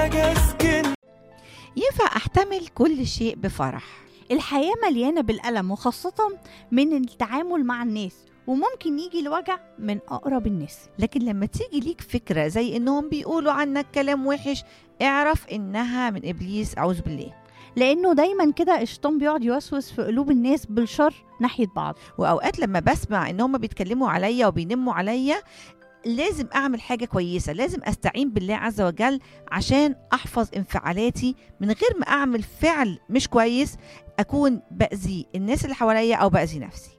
ينفع أحتمل كل شيء بفرح الحياة مليانة بالألم وخاصة من التعامل مع الناس وممكن يجي الوجع من أقرب الناس لكن لما تيجي ليك فكرة زي إنهم بيقولوا عنك كلام وحش اعرف إنها من إبليس أعوذ بالله لأنه دايما كده الشيطان بيقعد يوسوس في قلوب الناس بالشر ناحية بعض وأوقات لما بسمع إن هم بيتكلموا عليا وبينموا عليا لازم أعمل حاجة كويسة لازم أستعين بالله عز وجل عشان أحفظ انفعالاتي من غير ما أعمل فعل مش كويس أكون بأذي الناس اللي حواليا أو بأذي نفسي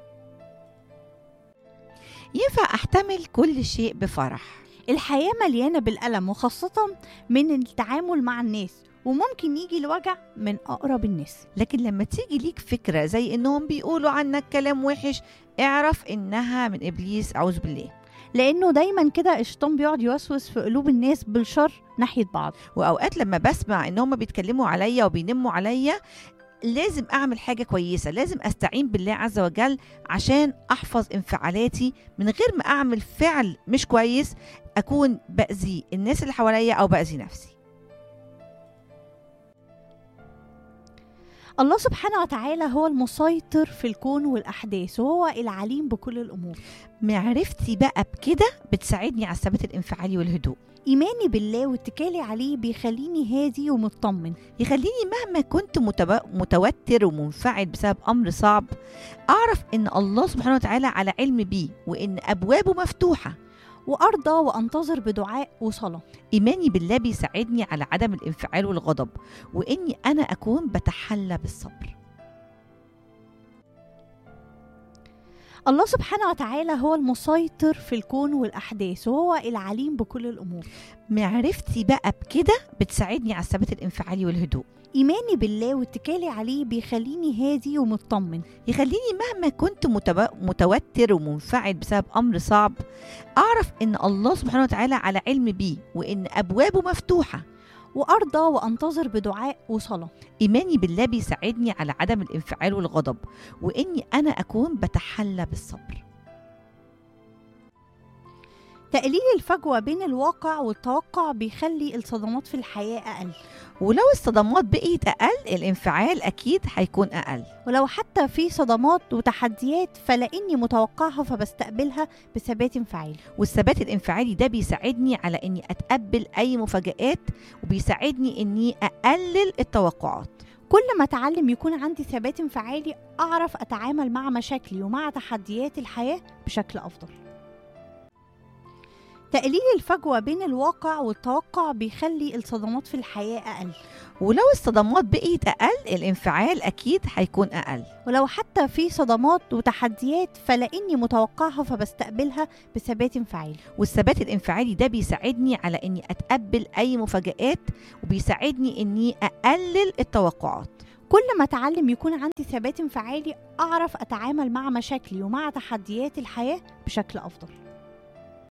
ينفع أحتمل كل شيء بفرح الحياة مليانة بالألم وخاصة من التعامل مع الناس وممكن يجي الوجع من أقرب الناس لكن لما تيجي ليك فكرة زي إنهم بيقولوا عنك كلام وحش اعرف إنها من إبليس أعوذ بالله لأنه دايما كده الشيطان بيقعد يوسوس في قلوب الناس بالشر ناحية بعض وأوقات لما بسمع إن هم بيتكلموا عليا وبينموا عليا لازم أعمل حاجة كويسة لازم أستعين بالله عز وجل عشان أحفظ انفعالاتي من غير ما أعمل فعل مش كويس أكون بأذي الناس اللي حواليا أو بأذي نفسي الله سبحانه وتعالى هو المسيطر في الكون والأحداث وهو العليم بكل الأمور معرفتي بقى بكده بتساعدني على الثبات الانفعالي والهدوء إيماني بالله واتكالي عليه بيخليني هادي ومطمن يخليني مهما كنت متب... متوتر ومنفعل بسبب امر صعب اعرف ان الله سبحانه وتعالى على علم بيه وان ابوابه مفتوحه وأرضى وأنتظر بدعاء وصلاة ايماني بالله بيساعدني على عدم الانفعال والغضب واني انا اكون بتحلى بالصبر الله سبحانه وتعالى هو المسيطر في الكون والأحداث وهو العليم بكل الأمور معرفتي بقى بكده بتساعدني على الثبات الانفعالي والهدوء إيماني بالله واتكالي عليه بيخليني هادي ومطمن يخليني مهما كنت متب... متوتر ومنفعل بسبب امر صعب اعرف ان الله سبحانه وتعالى على علم بيه وان ابوابه مفتوحه وأرضى وأنتظر بدعاء وصلاة ايماني بالله بيساعدني على عدم الانفعال والغضب واني انا اكون بتحلى بالصبر تقليل الفجوة بين الواقع والتوقع بيخلي الصدمات في الحياة أقل ولو الصدمات بقيت اقل الانفعال اكيد هيكون اقل ولو حتى في صدمات وتحديات فلاني متوقعها فبستقبلها بثبات انفعالي والثبات الانفعالي ده بيساعدني على اني اتقبل اي مفاجآت وبيساعدني اني اقلل التوقعات كل ما اتعلم يكون عندي ثبات انفعالي اعرف اتعامل مع مشاكلي ومع تحديات الحياه بشكل افضل تقليل الفجوه بين الواقع والتوقع بيخلي الصدمات في الحياه اقل ولو الصدمات بقيت اقل الانفعال اكيد هيكون اقل ولو حتى في صدمات وتحديات فلاني متوقعها فبستقبلها بثبات انفعالي والثبات الانفعالي ده بيساعدني على اني اتقبل اي مفاجآت وبيساعدني اني اقلل التوقعات كل ما اتعلم يكون عندي ثبات انفعالي اعرف اتعامل مع مشاكلي ومع تحديات الحياه بشكل افضل